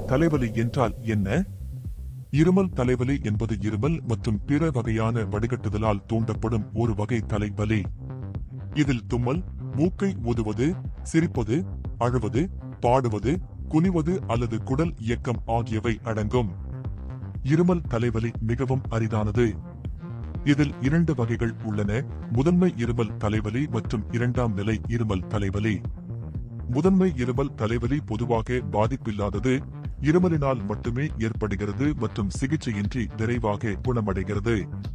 தலைவலி என்றால் என்ன இருமல் தலைவலி என்பது இருமல் மற்றும் பிற வகையான வடிகட்டுதலால் தூண்டப்படும் ஒரு வகை தலைவலி இதில் தும்மல் மூக்கை ஊதுவது சிரிப்பது அழுவது பாடுவது குனிவது அல்லது குடல் இயக்கம் ஆகியவை அடங்கும் இருமல் தலைவலி மிகவும் அரிதானது இதில் இரண்டு வகைகள் உள்ளன முதன்மை இருமல் தலைவலி மற்றும் இரண்டாம் நிலை இருமல் தலைவலி முதன்மை இருமல் தலைவலி பொதுவாக பாதிப்பில்லாதது இருமலினால் மட்டுமே ஏற்படுகிறது மற்றும் சிகிச்சையின்றி விரைவாக குணமடைகிறது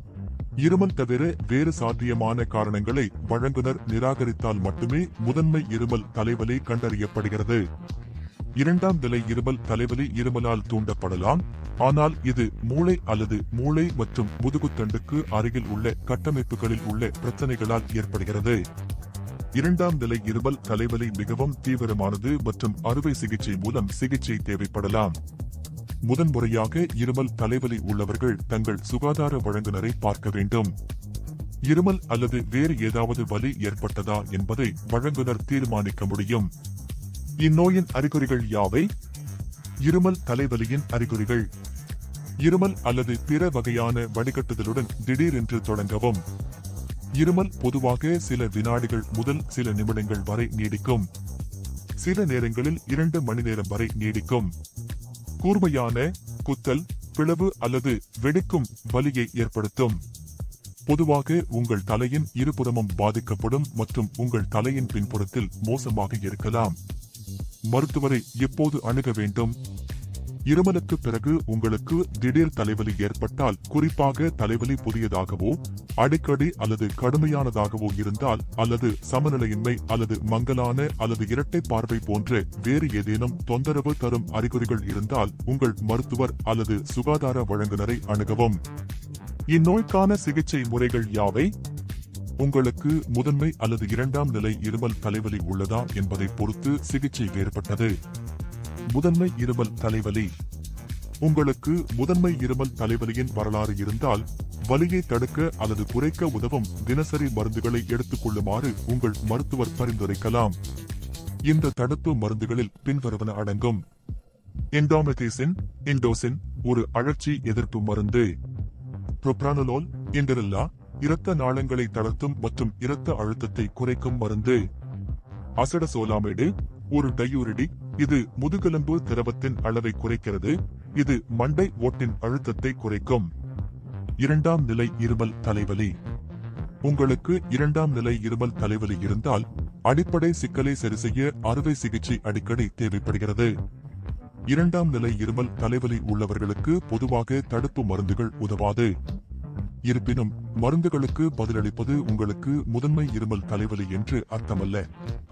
இருமல் தவிர வேறு சாத்தியமான காரணங்களை வழங்குனர் நிராகரித்தால் மட்டுமே முதன்மை இருமல் தலைவலி கண்டறியப்படுகிறது இரண்டாம் நிலை இருமல் தலைவலி இருமலால் தூண்டப்படலாம் ஆனால் இது மூளை அல்லது மூளை மற்றும் முதுகுத்தண்டுக்கு அருகில் உள்ள கட்டமைப்புகளில் உள்ள பிரச்சனைகளால் ஏற்படுகிறது இரண்டாம் நிலை இருமல் தலைவலி மிகவும் தீவிரமானது மற்றும் அறுவை சிகிச்சை மூலம் சிகிச்சை தேவைப்படலாம் முதன்முறையாக இருமல் தலைவலி உள்ளவர்கள் தங்கள் சுகாதார வழங்குனரை பார்க்க வேண்டும் இருமல் அல்லது வேறு ஏதாவது வலி ஏற்பட்டதா என்பதை வழங்குனர் தீர்மானிக்க முடியும் இந்நோயின் அறிகுறிகள் யாவை இருமல் தலைவலியின் அறிகுறிகள் இருமல் அல்லது பிற வகையான வடிகட்டுதலுடன் திடீரென்று தொடங்கவும் இருமல் பொதுவாக சில வினாடிகள் முதல் சில நிமிடங்கள் வரை நீடிக்கும் சில நேரங்களில் இரண்டு மணி நேரம் வரை நீடிக்கும் கூர்மையான குத்தல் பிளவு அல்லது வெடிக்கும் வலியை ஏற்படுத்தும் பொதுவாக உங்கள் தலையின் இருபுறமும் பாதிக்கப்படும் மற்றும் உங்கள் தலையின் பின்புறத்தில் மோசமாக இருக்கலாம் மருத்துவரை எப்போது அணுக வேண்டும் இருமலுக்கு பிறகு உங்களுக்கு திடீர் தலைவலி ஏற்பட்டால் குறிப்பாக தலைவலி புதியதாகவோ அடிக்கடி அல்லது கடுமையானதாகவோ இருந்தால் அல்லது சமநிலையின்மை அல்லது மங்கலான அல்லது இரட்டை பார்வை போன்ற வேறு ஏதேனும் தொந்தரவு தரும் அறிகுறிகள் இருந்தால் உங்கள் மருத்துவர் அல்லது சுகாதார வழங்குனரை அணுகவும் இந்நோய்க்கான சிகிச்சை முறைகள் யாவை உங்களுக்கு முதன்மை அல்லது இரண்டாம் நிலை இருமல் தலைவலி உள்ளதா என்பதை பொறுத்து சிகிச்சை வேறுபட்டது முதன்மை இருமல் தலைவலி உங்களுக்கு முதன்மை இருமல் தலைவலியின் வரலாறு இருந்தால் வலியை தடுக்க அல்லது குறைக்க உதவும் தினசரி மருந்துகளை எடுத்துக் கொள்ளுமாறு உங்கள் மருத்துவர் பரிந்துரைக்கலாம் இந்த தடுப்பு மருந்துகளில் பின்வருவன அடங்கும் என்டாமெதிசின் இண்டோசின் ஒரு அழற்சி எதிர்ப்பு மருந்து புரோப்ரானலோல் இண்டரில்லா இரத்த நாளங்களை தளர்த்தும் மற்றும் இரத்த அழுத்தத்தை குறைக்கும் மருந்து அசடசோலாமைடு ஒரு டையூரிடிக் இது முதுகெலும்பு திரவத்தின் அளவை குறைக்கிறது இது மண்டை ஓட்டின் அழுத்தத்தை குறைக்கும் இரண்டாம் நிலை இருமல் தலைவலி உங்களுக்கு இரண்டாம் நிலை இருமல் தலைவலி இருந்தால் அடிப்படை சிக்கலை சரிசெய்ய அறுவை சிகிச்சை அடிக்கடி தேவைப்படுகிறது இரண்டாம் நிலை இருமல் தலைவலி உள்ளவர்களுக்கு பொதுவாக தடுப்பு மருந்துகள் உதவாது இருப்பினும் மருந்துகளுக்கு பதிலளிப்பது உங்களுக்கு முதன்மை இருமல் தலைவலி என்று அர்த்தமல்ல